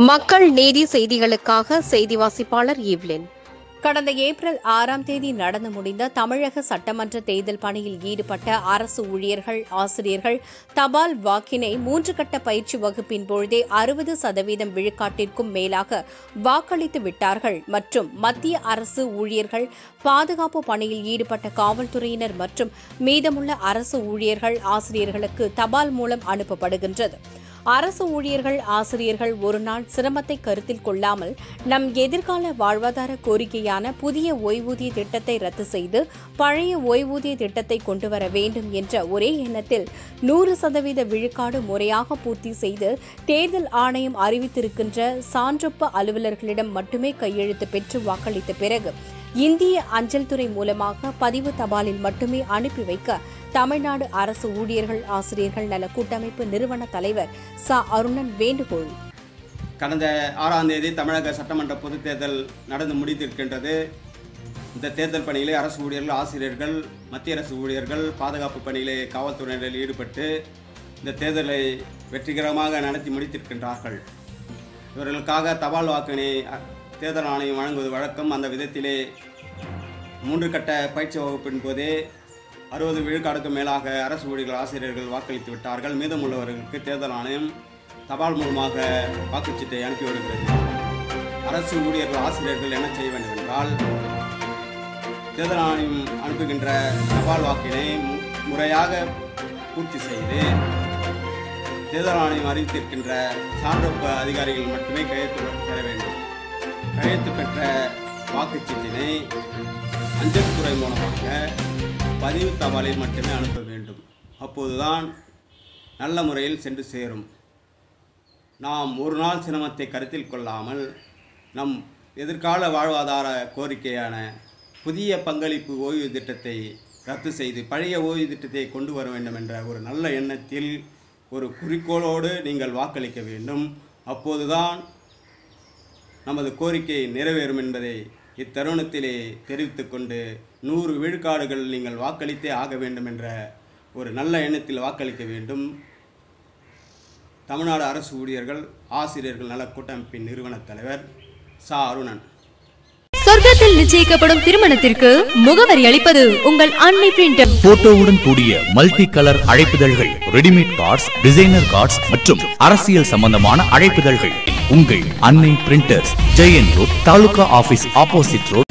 மக்கள் நீதி செய்திகளுக்காக செய்தி வாசிப்பாளர் ஈவ்லின் கடந்த ஏப்ரல் ஆறாம் தேதி நடந்து முடிந்த தமிழக சட்டமன்ற தேர்தல் பணியில் ஈடுபட்ட அரசு ஊழியர்கள் ஆசிரியர்கள் தபால் வாக்கினை மூன்று கட்ட பயிற்சி வகுப்பின் பொழுதே அறுபது சதவீதம் விழுக்காட்டிற்கும் மேலாக வாக்களித்து விட்டார்கள் மற்றும் மத்திய அரசு ஊழியர்கள் பாதுகாப்பு பணியில் ஈடுபட்ட காவல்துறையினர் மற்றும் மீதமுள்ள அரசு ஊழியர்கள் ஆசிரியர்களுக்கு தபால் மூலம் அனுப்பப்படுகின்றது அரசு ஊழியர்கள் ஆசிரியர்கள் ஒரு நாள் சிரமத்தை கருத்தில் கொள்ளாமல் நம் எதிர்கால வாழ்வாதார கோரிக்கையான புதிய ஓய்வூதிய திட்டத்தை ரத்து செய்து பழைய ஓய்வூதிய திட்டத்தை கொண்டு வர வேண்டும் என்ற ஒரே எண்ணத்தில் நூறு சதவீத விழுக்காடு முறையாக பூர்த்தி செய்து தேர்தல் ஆணையம் அறிவித்திருக்கின்ற சான்றொப்ப அலுவலர்களிடம் மட்டுமே கையெழுத்து பெற்று வாக்களித்த பிறகு இந்திய அஞ்சல் துறை மூலமாக பதிவு தபாலில் மட்டுமே அனுப்பி வைக்க தமிழ்நாடு அரசு ஊழியர்கள் ஆசிரியர்கள் நல கூட்டமைப்பு நிறுவன தலைவர் ச அருணன் வேண்டுகோள் கடந்த ஆறாம் தேதி தமிழக சட்டமன்ற பொதுத் தேர்தல் நடந்து முடித்திருக்கின்றது இந்த தேர்தல் பணியிலே அரசு ஊழியர்கள் ஆசிரியர்கள் மத்திய அரசு ஊழியர்கள் பாதுகாப்பு பணியிலே காவல்துறையினரில் ஈடுபட்டு இந்த தேர்தலை வெற்றிகரமாக நடத்தி முடித்திருக்கின்றார்கள் இவர்களுக்காக தபால் வாக்கினை அ, தேர்தல் ஆணையம் வழங்குவது வழக்கம் அந்த விதத்திலே மூன்று கட்ட பயிற்சி வகுப்பின் போதே அறுபது விழுக்காடுக்கும் மேலாக அரசு ஊழியர்கள் ஆசிரியர்கள் வாக்களித்து விட்டார்கள் மீதமுள்ளவர்களுக்கு தேர்தல் ஆணையம் தபால் மூலமாக வாக்குச்சீட்டை அனுப்பி வருகிறது அரசு ஊழியர்கள் ஆசிரியர்கள் என்ன செய்ய வேண்டும் என்றால் தேர்தல் ஆணையம் அனுப்புகின்ற தபால் வாக்கினை மு- முறையாக பூர்த்தி செய்து தேர்தல் ஆணையம் அறிவித்திருக்கின்ற சான்றொப்ப அதிகாரிகள் மட்டுமே கையெழுத்து பெற வேண்டும் கையெழுத்து பெற்ற வாக்குச்சீட்டினை அஞ்சல் துறை மூலமாக பதிவு தபாலில் மட்டுமே அனுப்ப வேண்டும் அப்போதுதான் நல்ல முறையில் சென்று சேரும் நாம் ஒரு நாள் சிரமத்தை கருத்தில் கொள்ளாமல் நம் எதிர்கால வாழ்வாதார கோரிக்கையான புதிய பங்களிப்பு ஓய்வு திட்டத்தை ரத்து செய்து பழைய ஓய்வு திட்டத்தை கொண்டு வர வேண்டும் என்ற ஒரு நல்ல எண்ணத்தில் ஒரு குறிக்கோளோடு நீங்கள் வாக்களிக்க வேண்டும் அப்போதுதான் நமது கோரிக்கை நிறைவேறும் என்பதை இத்தருணத்திலே தெரிவித்துக்கொண்டு நூறு விழுக்காடுகள் நீங்கள் வாக்களித்தே ஆக வேண்டும் என்ற ஒரு நல்ல எண்ணத்தில் வாக்களிக்க வேண்டும் தமிழ்நாடு அரசு ஊழியர்கள் ஆசிரியர்கள் நல கூட்டமைப்பின் நிறுவனத் தலைவர் சா அருணன் சொர்க்கத்தில் நிச்சயிக்கப்படும் திருமணத்திற்கு முகவரி அளிப்பது உங்கள் அன்னை பிரிண்டர் போட்டோவுடன் கூடிய மல்டி கலர் அழைப்புதழ்கள் ரெடிமேட் கார்ட்ஸ் டிசைனர் கார்ட்ஸ் மற்றும் அரசியல் சம்பந்தமான அழைப்புதழ்கள் உங்கள் Annai printers Jayan road taluka office opposite road